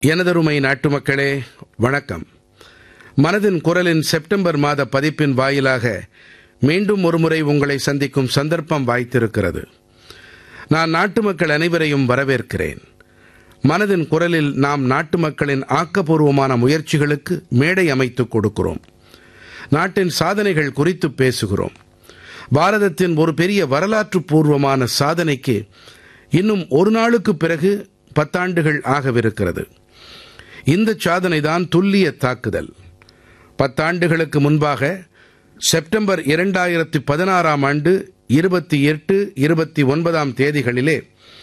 எனதருமை நாட்டுமக்களே வணக்கம் மனதின் குரலின் செப்டம்பர் மாத பதிப்பின் வாயிலாக மீண்டும் ஒருமுறை உங்களை சந்திக்கும் சந்தர்ப்பம் வாய்த்திருக்கிறது நான் நாட்டு மக்கள் அனைவரையும் வரவேற்கிறேன் மனதின் குரலில் நாம் நாட்டு மக்களின் ஆக்கப்பூர்வமான முயற்சிகளுக்கு மேடை அமைத்துக் கொடுக்கிறோம் நாட்டின் சாதனைகள் குறித்து பேசுகிறோம் பாரதத்தின் ஒரு பெரிய வரலாற்று பூர்வமான சாதனைக்கு இன்னும் ஒரு நாளுக்கு பிறகு பத்தாண்டுகள் ஆகவிருக்கிறது இந்த சாதனை தான் துல்லிய தாக்குதல் பத்தாண்டுகளுக்கு முன்பாக செப்டம்பர் இரண்டாயிரத்தி பதினாறாம் ஆண்டு இருபத்தி எட்டு இருபத்தி ஒன்பதாம் தேதிகளிலே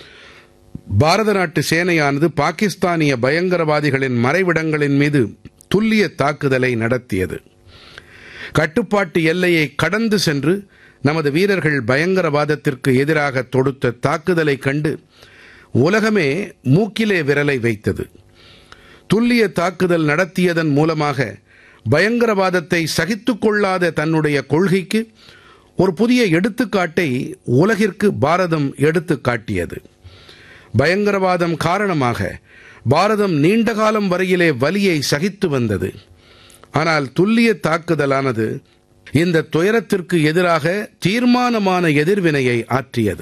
பாரத நாட்டு சேனையானது பாகிஸ்தானிய பயங்கரவாதிகளின் மறைவிடங்களின் மீது துல்லிய தாக்குதலை நடத்தியது கட்டுப்பாட்டு எல்லையை கடந்து சென்று நமது வீரர்கள் பயங்கரவாதத்திற்கு எதிராக தொடுத்த தாக்குதலை கண்டு உலகமே மூக்கிலே விரலை வைத்தது துல்லிய தாக்குதல் நடத்தியதன் மூலமாக பயங்கரவாதத்தை சகித்துக் கொள்ளாத தன்னுடைய கொள்கைக்கு ஒரு புதிய எடுத்துக்காட்டை உலகிற்கு பாரதம் எடுத்துக் காட்டியது பயங்கரவாதம் காரணமாக பாரதம் நீண்ட காலம் வரையிலே வலியை சகித்து வந்தது ஆனால் துல்லிய தாக்குதலானது இந்த துயரத்திற்கு எதிராக தீர்மானமான எதிர்வினையை ஆற்றியது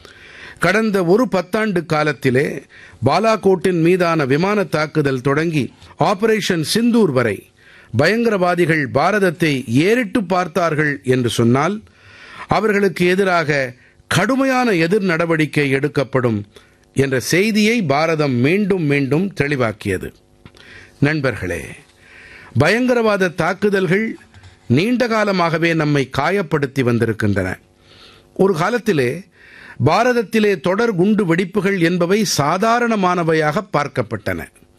கடந்த ஒரு பத்தாண்டு காலத்திலே பாலாகோட்டின் மீதான விமான தாக்குதல் தொடங்கி ஆபரேஷன் சிந்தூர் வரை பயங்கரவாதிகள் பாரதத்தை ஏறிட்டு பார்த்தார்கள் என்று சொன்னால் அவர்களுக்கு எதிராக கடுமையான எதிர் நடவடிக்கை எடுக்கப்படும் என்ற செய்தியை பாரதம் மீண்டும் மீண்டும் தெளிவாக்கியது நண்பர்களே பயங்கரவாத தாக்குதல்கள் நீண்ட காலமாகவே நம்மை காயப்படுத்தி வந்திருக்கின்றன ஒரு காலத்திலே பாரதத்திலே தொடர் குண்டு வெடிப்புகள் என்பவை சாதாரணமானவையாக பார்க்கப்பட்டன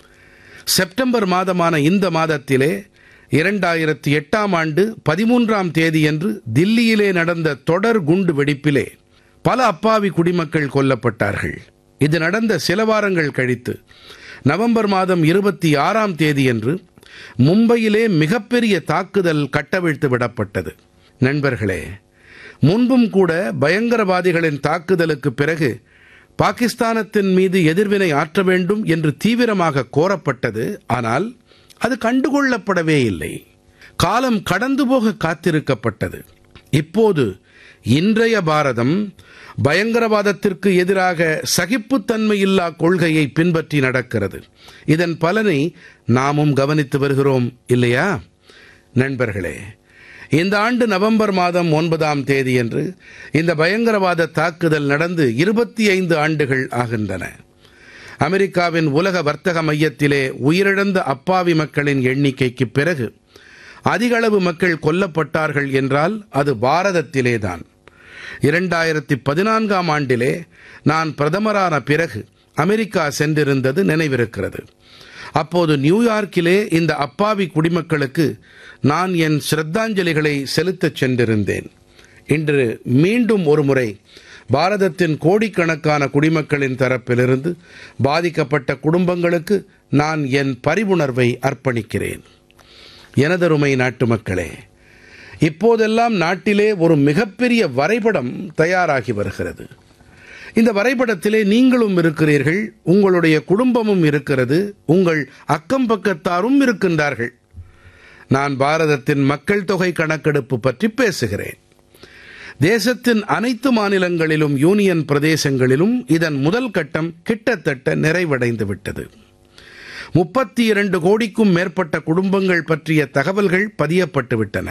செப்டம்பர் மாதமான இந்த மாதத்திலே இரண்டாயிரத்தி எட்டாம் ஆண்டு பதிமூன்றாம் தேதியன்று தில்லியிலே நடந்த தொடர் குண்டு வெடிப்பிலே பல அப்பாவி குடிமக்கள் கொல்லப்பட்டார்கள் இது நடந்த சில வாரங்கள் கழித்து நவம்பர் மாதம் இருபத்தி ஆறாம் தேதியன்று மும்பையிலே மிகப்பெரிய தாக்குதல் கட்டவிழ்த்து விடப்பட்டது நண்பர்களே முன்பும் கூட பயங்கரவாதிகளின் தாக்குதலுக்கு பிறகு பாகிஸ்தானத்தின் மீது எதிர்வினை ஆற்ற வேண்டும் என்று தீவிரமாக கோரப்பட்டது ஆனால் அது கண்டுகொள்ளப்படவே இல்லை காலம் கடந்து போக காத்திருக்கப்பட்டது இப்போது இன்றைய பாரதம் பயங்கரவாதத்திற்கு எதிராக சகிப்புத்தன்மையில்லா கொள்கையை பின்பற்றி நடக்கிறது இதன் பலனை நாமும் கவனித்து வருகிறோம் இல்லையா நண்பர்களே இந்த ஆண்டு நவம்பர் மாதம் ஒன்பதாம் தேதியன்று இந்த பயங்கரவாத தாக்குதல் நடந்து இருபத்தி ஐந்து ஆண்டுகள் ஆகின்றன அமெரிக்காவின் உலக வர்த்தக மையத்திலே உயிரிழந்த அப்பாவி மக்களின் எண்ணிக்கைக்கு பிறகு அதிக அளவு மக்கள் கொல்லப்பட்டார்கள் என்றால் அது பாரதத்திலேதான் இரண்டாயிரத்தி பதினான்காம் ஆண்டிலே நான் பிரதமரான பிறகு அமெரிக்கா சென்றிருந்தது நினைவிருக்கிறது அப்போது நியூயார்க்கிலே இந்த அப்பாவி குடிமக்களுக்கு நான் என் சிரத்தாஞ்சலிகளை செலுத்தச் சென்றிருந்தேன் இன்று மீண்டும் ஒருமுறை பாரதத்தின் கோடிக்கணக்கான குடிமக்களின் தரப்பிலிருந்து பாதிக்கப்பட்ட குடும்பங்களுக்கு நான் என் பரிவுணர்வை அர்ப்பணிக்கிறேன் எனதருமை நாட்டு மக்களே இப்போதெல்லாம் நாட்டிலே ஒரு மிகப்பெரிய வரைபடம் தயாராகி வருகிறது இந்த வரைபடத்திலே நீங்களும் இருக்கிறீர்கள் உங்களுடைய குடும்பமும் இருக்கிறது உங்கள் அக்கம் பக்கத்தாரும் இருக்கின்றார்கள் நான் பாரதத்தின் மக்கள் தொகை கணக்கெடுப்பு பற்றி பேசுகிறேன் தேசத்தின் அனைத்து மாநிலங்களிலும் யூனியன் பிரதேசங்களிலும் இதன் முதல் கட்டம் கிட்டத்தட்ட நிறைவடைந்து விட்டது முப்பத்தி இரண்டு கோடிக்கும் மேற்பட்ட குடும்பங்கள் பற்றிய தகவல்கள் பதியப்பட்டு விட்டன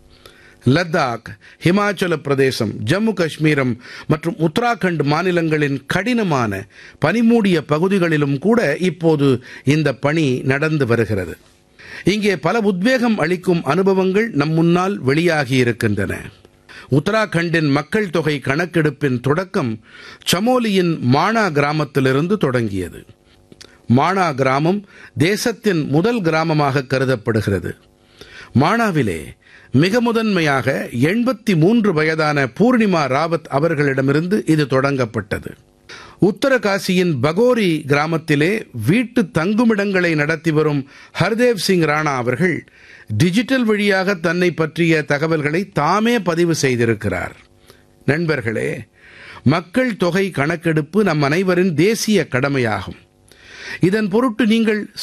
லத்தாக் ஹிமாச்சல பிரதேசம் ஜம்மு காஷ்மீரம் மற்றும் உத்தராகண்ட் மாநிலங்களின் கடினமான பனிமூடிய பகுதிகளிலும் கூட இப்போது இந்த பணி நடந்து வருகிறது இங்கே பல உத்வேகம் அளிக்கும் அனுபவங்கள் நம் முன்னால் வெளியாகி இருக்கின்றன உத்தராகண்டின் மக்கள் தொகை கணக்கெடுப்பின் தொடக்கம் சமோலியின் மானா கிராமத்திலிருந்து தொடங்கியது மானா கிராமம் தேசத்தின் முதல் கிராமமாக கருதப்படுகிறது மானாவிலே மிக முதன்மையாக எண்பத்தி மூன்று வயதான பூர்ணிமா ராவத் அவர்களிடமிருந்து இது தொடங்கப்பட்டது உத்தரகாசியின் பகோரி கிராமத்திலே வீட்டு தங்குமிடங்களை நடத்தி வரும் ஹர்தேவ் சிங் ராணா அவர்கள் டிஜிட்டல் வழியாக தன்னை பற்றிய தகவல்களை தாமே பதிவு செய்திருக்கிறார் நண்பர்களே மக்கள் தொகை கணக்கெடுப்பு நம் அனைவரின் தேசிய கடமையாகும் இதன் பொருட்டு நீங்கள்